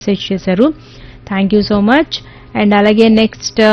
message చేశారు thank you so much and అలాగే next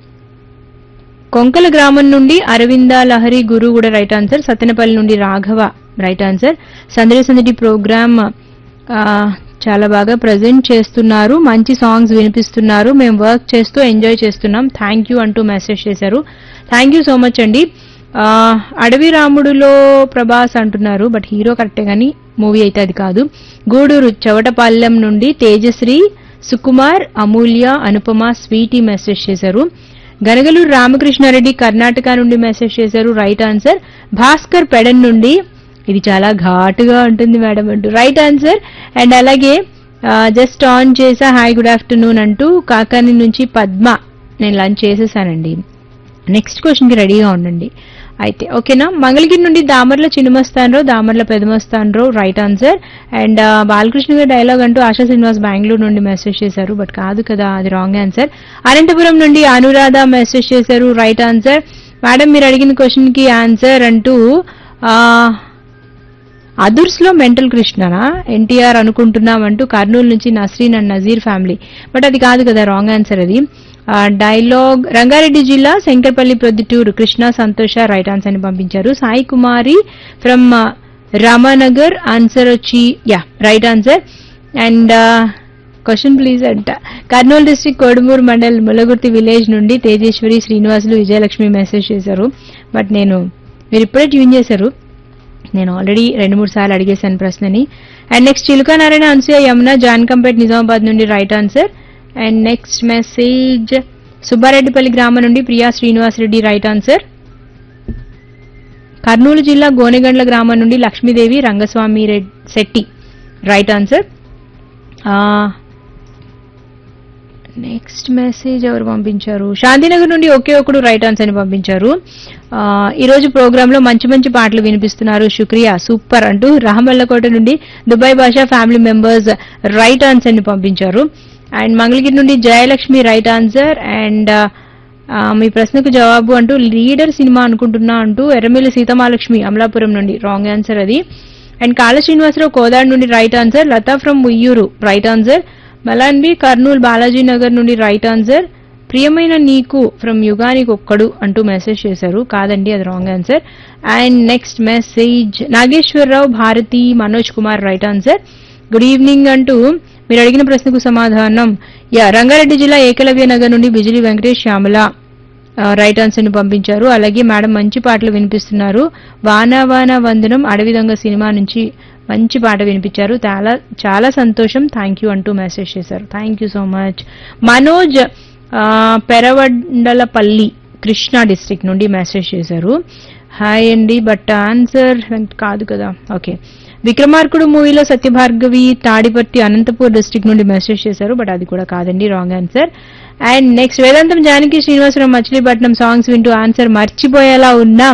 Konkala గ్రామం నుండి అరవింద లహరి గురు కూడా రైట్ ఆన్సర్ సత్తెనపల్లి నుండి రాఘవ రైట్ ఆన్సర్ సందడి సందడి ప్రోగ్రామ్ చాలా బాగా ప్రజెంట్ చేస్తున్నారు మంచి సాంగ్స్ వినిపిస్తున్నారు మేము వర్క్ చేస్తూ ఎంజాయ్ చేస్తున్నాం థ్యాంక్ యూ అంటూ మెసేజ్ చేశారు థ్యాంక్ యూ సో మచ్ అండి ఆ, అడవి రాముడులో ప్రభాస్ అంటున్నారు బట్ హీరో కరెక్టే కానీ మూవీ అయితే అది కాదు గూడూరు చవటపాలెం నుండి తేజశ్రీ సుకుమార్ అమూల్య అనుపమ స్వీటీ మెసేజ్ చేశారు గనగలూరు రామకృష్ణారెడ్డి కర్ణాటక నుండి మెసేజ్ చేశారు రైట్ ఆన్సర్ భాస్కర్ పెడన్ నుండి ఇది చాలా ఘాటుగా ఉంటుంది మేడం అంటూ రైట్ ఆన్సర్ అండ్ అలాగే జస్ట్ ఆన్ చేసా హాయ్ గుడ్ ఆఫ్టర్నూన్ అంటూ కాకాని నుంచి పద్మ నేను లంచ్ చేసేసానండి నెక్స్ట్ క్వశ్చన్ కి రెడీగా ఉండండి అయితే ఓకేనా మంగళగిరి నుండి Damarla Chinnamastanarao Damarla Pedamastanarao right answer and Balakrishna గారి డైలాగ్ అంటూ ఆశా శ్రీనివాస్ బెంగళూరు నుండి మెసేజ్ చేశారు బట్ కాదు కదా అది రాంగ్ ఆన్సర్ అనంతపురం నుండి అనురాధ మెసేజ్ చేశారు రైట్ ఆన్సర్ మేడం మీరు అడిగిన క్వశ్చన్ కి ఆన్సర్ అంటూ ఆ, అదుర్స్ లో మెంటల్ కృష్ణనా ఎన్టీఆర్ అనుకుంటున్నాం అంటూ కర్నూలు నుంచి Nasreen and Nazeer family but అది కాదు కదా రాంగ్ ఆన్సర్ అది ఆ, డైలాగ్ రంగారెడ్డి జిల్లా శంకర్పల్లి ప్రొద్దుటూరు కృష్ణ సంతోష రైట్ ఆన్సర్ ని పంపించారు సాయి కుమారి ఫ్రమ్ రామానగర్ ఆన్సర్ వచ్చి yeah right answer and question please అంట కర్నూలు డిస్ట్రిక్ట్ కోడుమూరు మండల్ ములగుర్తి విలేజ్ నుండి తేజేశ్వరి శ్రీనివాసులు విజయలక్ష్మి మెసేజ్ చేశారు బట్ నేను మీరు ఇప్పుడే ట్యూన్ చేశారు నేను ఆల్రెడీ రెండు మూడు సార్లు అడిగేశాను ప్రశ్నని అండ్ నెక్స్ట్ చిలుకా నారాయణ అన్సూయ యమున జాన్కంపేట్ నిజామాబాద్ నుండి right answer and next message Subbareddypalli గ్రామం నుండి ప్రియా శ్రీనివాసరెడ్డి రైట్ ఆన్సర్ కర్నూలు జిల్లా గోనెగండ్ల గ్రామం నుండి Lakshmidevi Rangaswamy Red Setty right answer next message ఎవరు పంపించారు శాంతినగర్ నుండి ఒకే ఒకడు రైట్ ఆన్సర్ అని పంపించారు ఆ, ఈ రోజు ప్రోగ్రామ్ లో మంచి మంచి పాటలు వినిపిస్తున్నారు శుక్రియా సూపర్ అంటూ రామల్లకోట నుండి దుబాయ్ భాషా ఫ్యామిలీ మెంబర్స్ రైట్ ఆన్సర్ ని పంపించారు అండ్ మంగళగిరి నుండి జయలక్ష్మి రైట్ ఆన్సర్ అండ్ ఆ, మీ ప్రశ్నకు జవాబు అంటూ లీడర్ సినిమా అనుకుంటున్నా అంటూ ఎర్రమిల్లి సీతమాలక్ష్మి అమలాపురం నుండి రాంగ్ ఆన్సర్ అది అండ్ కాళ శ్రీనివాసరావు కోదాడ్ నుండి right answer Latha from Uyyuru right answer Malanbi Kurnool Balaji Nagar నుండి రైట్ ఆన్సర్ ప్రియమైన నీకు ఫ్రమ్ యుగానికి ఒక్కడు అంటూ మెసేజ్ చేశారు కాదండి అది wrong answer and next message Nageswararao Bharathi Manoj Kumar right answer good evening అంటూ మీరు అడిగిన ప్రశ్నకు సమాధానం యా రంగారెడ్డి జిల్లా ఏకలవ్య నగర్ నుండి బిజిలి వెంకటేష్ శ్యామల ఆ, రైట్ ఆన్సర్ ని పంపించారు అలాగే మేడం మంచి పాటలు వినిపిస్తున్నారు వానా వానా వందనం అడవి దొంగ సినిమా నుంచి మంచి పాట వినిపించారు చాలా చాలా సంతోషం థ్యాంక్ యూ అంటూ మెసేజ్ చేశారు thank you so much Manoj ఆ, పెరవండలపల్లి కృష్ణా డిస్ట్రిక్ట్ నుండి మెసేజ్ చేశారు హాయ్ అండి బట్ ఆన్సర్ కాదు కదా ఓకే విక్రమార్కుడు మూవీలో సత్యభార్గవి తాడిపర్తి అనంతపూర్ డిస్ట్రిక్ట్ నుండి మెసేజ్ చేశారు బట్ అది కూడా కాదండి wrong answer and next Vedantam Janaki Srinivasarao Machilipatnam songs వింటూ ఆన్సర్ మర్చిపోయేలా ఉన్నాం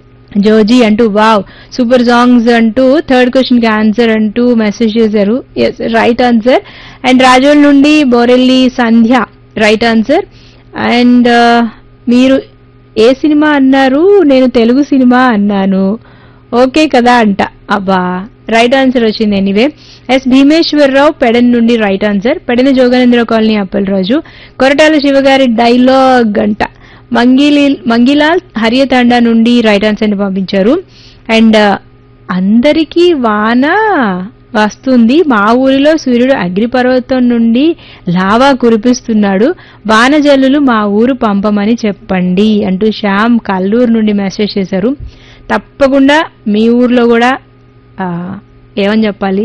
జోజీ అంటూ వావ్ సూపర్ సాంగ్స్ అంటూ థర్డ్ క్వశ్చన్ కి ఆన్సర్ అంటూ మెసేజ్ చేశారు yes right answer and Razole నుండి Borelli Sandhya right answer and మీరు ఏ సినిమా అన్నారు నేను తెలుగు సినిమా అన్నాను ఓకే కదా అంట అబ్బా రైట్ ఆన్సర్ వచ్చింది ఎనీవే ఎస్ భీమేశ్వరరావు పెడన్ నుండి right answer Pedana Joganandra colony Appalaraju Koratala శివగారి డైలాగ్ అంట మంగిలి మంగిలాల్ హరియతాండా నుండి రైట్ ఆన్సర్ ని పంపించారు అండ్ అందరికీ వాన వస్తుంది మా ఊరిలో సూర్యుడు అగ్నిపర్వతం నుండి లావా కురిపిస్తున్నాడు వానజల్లులు మా ఊరు పంపమని చెప్పండి అంటూ శ్యామ్ కల్లూరు నుండి మెసేజ్ చేశారు తప్పకుండా మీ ఊర్లో కూడా ఆ, ఏమని చెప్పాలి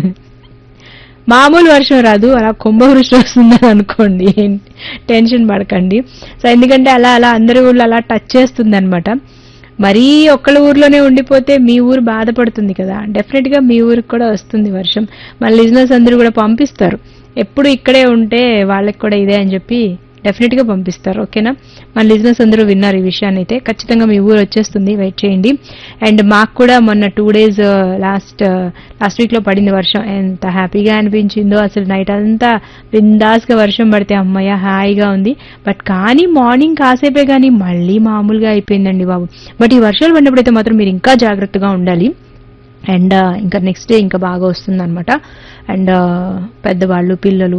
మామూలు వర్షం రాదు అలా కుంభవృష్టి వస్తుందని అనుకోండి టెన్షన్ పడకండి సో ఎందుకంటే అలా అలా అందరి ఊర్లో అలా టచ్ చేస్తుంది అనమాట మరీ ఒక్కళ్ళ ఊర్లోనే ఉండిపోతే మీ ఊరు బాధపడుతుంది కదా డెఫినెట్ గా మీ ఊరికి కూడా వస్తుంది వర్షం మన లిజినెస్ అందరూ కూడా పంపిస్తారు ఎప్పుడు ఇక్కడే ఉంటే వాళ్ళకి కూడా ఇదే అని చెప్పి డెఫినెట్ గా పంపిస్తారు ఓకేనా మన లిజినెస్ అందరూ విన్నారు ఈ విషయాన్ని అయితే ఖచ్చితంగా మీ ఊరు వచ్చేస్తుంది వెయిట్ చేయండి అండ్ మాకు కూడా మొన్న two days last last week లో పడింది వర్షం ఎంత హ్యాపీగా అనిపించిందో అసలు నైట్ అంతా బిందాస్ గా వర్షం పడితే అమ్మయ్య హాయిగా ఉంది బట్ కానీ మార్నింగ్ కాసేపే కానీ మళ్ళీ మామూలుగా అయిపోయిందండి బాబు బట్ ఈ వర్షాలు పడినప్పుడైతే మాత్రం మీరు ఇంకా జాగ్రత్తగా ఉండాలి అండ్ ఇంకా నెక్స్ట్ డే ఇంకా బాగా వస్తుంది అనమాట అండ్ పెద్దవాళ్ళు పిల్లలు